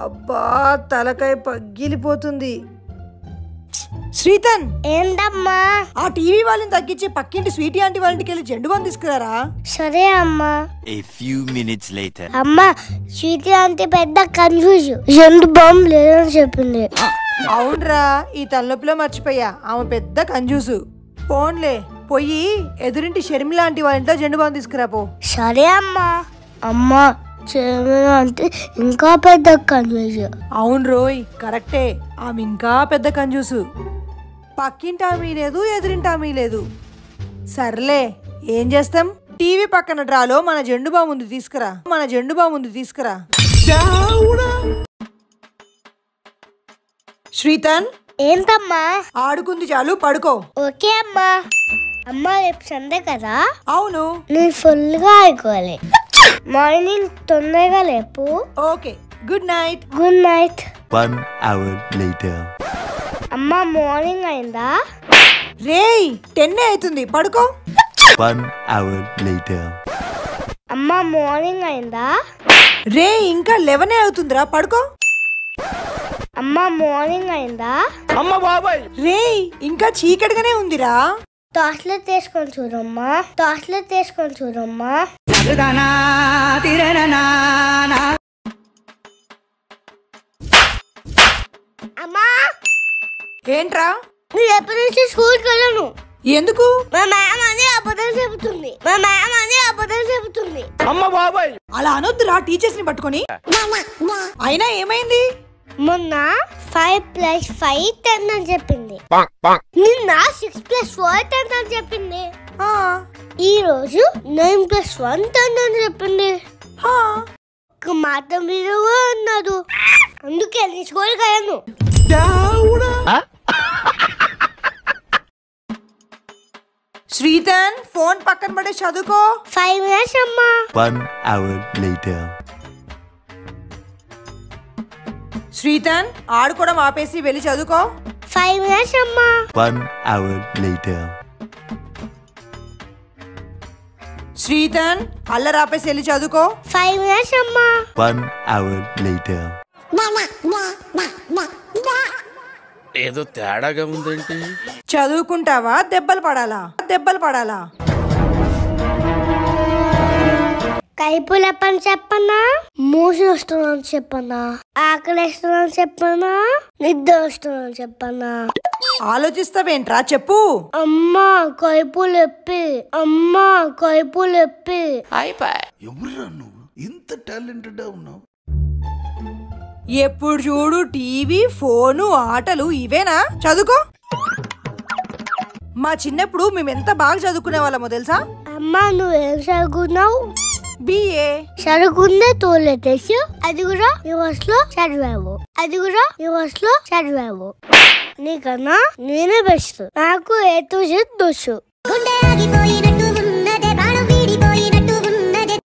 అబ్బా తలకాయ పగిలిపోతుంది శ్రీతన్ ఏంటమ్మా ఆ టీవీ వాళ్ళని తగ్గించి పక్కింటి స్వీటీ ఆంటీ వాళ్ళ ఇంటికి వెళ్ళి జెండు బామ్ తీసుకురారా సరే అమ్మా A few minutes later. అమ్మా స్వీటీ అంటే పెద్ద కన్ఫ్యూజ్ జండు బాంబు లేదని చెప్పింది అవునరా ఈ తలనొప్పిలో మర్చిపోయా ఆమె పెద్ద కంజూసు ఫోన్లే పోయి ఎదురింటి షర్మిల ఆంటీ వాళ్ళ ఇంట్లో జెండు బామ్ తీసుకురా పో సరే అమ్మా అమ్మా చెమన అంటే ఇంకా పెద్ద కన్ఫ్యూజ్ అవును రోయ్ కరెక్టే ఆమె ఇంకా పెద్ద కంజూసు పక్కింటి ఆమె లేదు ఎదురింటి ఆమె లేదు సర్లే ఏం చేస్తాం టీవీ పక్కన డ్రాలో మన జెండు బామ్ ఉంది తీసుకురా మన జెండు బామ్ ఉంది తీసుకురా శ్రీతన్ ఏంటమ్మా ఆడుకుంది చాలు పడుకో ఓకే అమ్మా అమ్మా రేపు సండే కదా అవును నేను ఫుల్గా ఆడుకోవాలి మార్నింగ్ తొందరగా లేపు okay good night good night One hour later. అమ్మా మార్నింగ్ అయిందా రేయ్ టెన్ అవుతుంది పడుకో One hour later. అమ్మా మార్నింగ్ అయిందా రే ఇంకా లెవెనే అవుతుందిరా పడుకో అమ్మా మార్నింగ్ అయిందా రేయ్ ఇంకా చీకటిగానే ఉందిరా టాస్లెట్ తీసుకొని చూడమ్మా టాస్లెట్ తీసుకొని చూడమ్మా అమ్మా ఏంట్రా నువ్వు ఎప్పటి నుంచి స్కూల్కి వెళ్ళను ఎందుకు మా మ్యామ్ అని అబద్ధం చెబుతుంది మా మ్యామ్ అని అబద్ధం చెబుతుంది అలా అనొద్దురా టీచర్స్ ని పట్టుకొని అయినా ఏమైంది మొన్న ఫైవ్ ప్లస్ ఫైవ్ టెన్ అని చెప్పింది నిన్న సిక్స్ ప్లస్ ఫోర్ టెన్ అని చెప్పింది ఆ, ఈ రోజు నైన్ ప్లస్ వన్ టెన్ అని చెప్పింది ఆ. ఒక మాట మీద కూడా అన్నాడు అందుకే నేను స్కూల్కి వెళ్ళను శ్రీతన్ ఫోన్ పక్కన పడే చదువుకో ఫైవ్ మినిట్స్ అమ్మా One hour later. శ్రీతన్ ఆడుకోవడం ఆపేసి వెళ్ళి చదువుకో ఫైవ్ మినిట్స్ అమ్మా One hour later. శ్రీతన్ అల్లరి ఆపేసి వెళ్ళి చదువుకో ఫైవ్ మినిట్స్ అమ్మా One hour later. ఏదో తేడాగా ఉందేంటి చదువుకుంటావా దెబ్బలు పడాలా దెబ్బలు పడాలా కైపులు ఎప్పని చెప్పనా మూసి వస్తున్నాను చెప్పనా ఆకలి వేస్తున్నాను చెప్పనా నిద్ర వస్తున్నాను చెప్పనా ఆలోచిస్తావేంట్రా చెప్పు అమ్మా కైపులు ఎప్పి అమ్మా కైపులు ఎప్పి ఎవరురా నువ్వు ఇంత టాలెంటెడ్ ఉన్నావు ఎప్పుడు చూడు టీవీ ఫోను ఆటలు ఇవేనా చదువుకో మా చిన్నప్పుడు మేము ఎంత బాగా చదువుకునే వాళ్ళమో తెలుసా అమ్మా నువ్వేం చదువుకున్నావు బిఏ చదువుకుందే తోలెట్టేసి అది కూడా రివర్స్ లో చదివావు అది కూడా రివర్స్ లో చదివావు నీకన్నా నేనే బెస్ట్ నాకు ఏ టు జెడ్ దోషు గుండె ఆగిపోయినట్టు ఉన్నదే ప్రాణం వీడిపోయినట్టు ఉన్నదే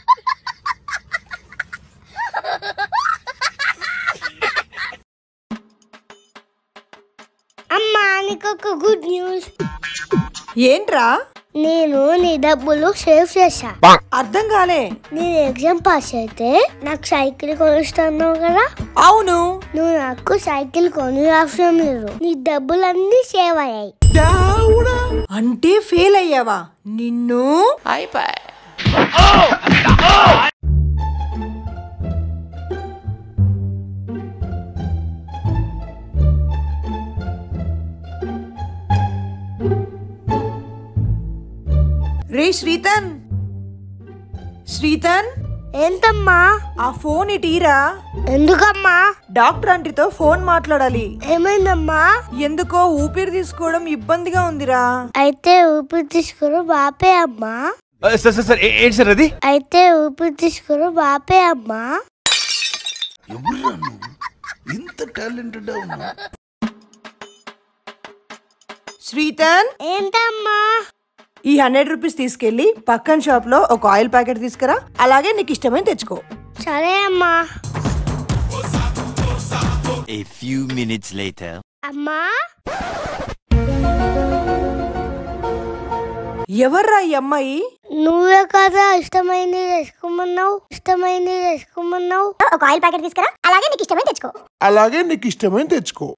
అమ్మా నీకొక గుడ్ న్యూస్ ఏంట్రా నేను నీ డబ్బులు సేవ్ చేశా అర్థం కాలే నేను ఎగ్జామ్ పాస్ అయితే నాకు సైకిల్ కొనిస్తున్నావు కదా అవును నువ్వు నాకు సైకిల్ కొని అవసరం లేదు నీ డబ్బులన్నీ సేవ్ అయ్యాయి అంటే ఫెయిల్ అయ్యావా నిన్ను రే శ్రీతన్ శ్రీతన్ ఏంటమ్మా ఆ ఫోన్ ఇటీరా ఎందుకమ్మా డాక్టర్ ఆంటీతో ఫోన్ మాట్లాడాలి ఏమైందమ్మా ఎందుకో ఊపిరి తీసుకోవడం ఇబ్బందిగా ఉందిరా అయితే ఊపిరి తీసుకురు బాపే అమ్మా సార్ సార్ సార్ ఏంటి సార్ అది అయితే ఊపిరి తీసుకురు బాపే అమ్మా ఎవరురా నువ్వు ఇంత టాలెంటెడ్ ఉన్నావు శ్రీతన్ ఏంటమ్మా ఈ హండ్రెడ్ రూపీస్ తీసుకెళ్లి పక్కన షాప్ లో ఒక ఆయిల్ ప్యాకెట్ తీసుకురా అలాగే నీకు ఇష్టమైన తెచ్చుకో సరే అమ్మా A few minutes later. అమ్మా ఎవర్రా ఈ అమ్మాయి నువ్వే కదా ఇష్టమైంది తెచ్చుకోమన్నావు ఇష్టమైంది తెచ్చుకోమన్నావు ఒక ఆయిల్ ప్యాకెట్ తీసుకురా అలాగే నీకు ఇష్టమైన తెచ్చుకో అలాగే నీకు ఇష్టమైన తెచ్చుకో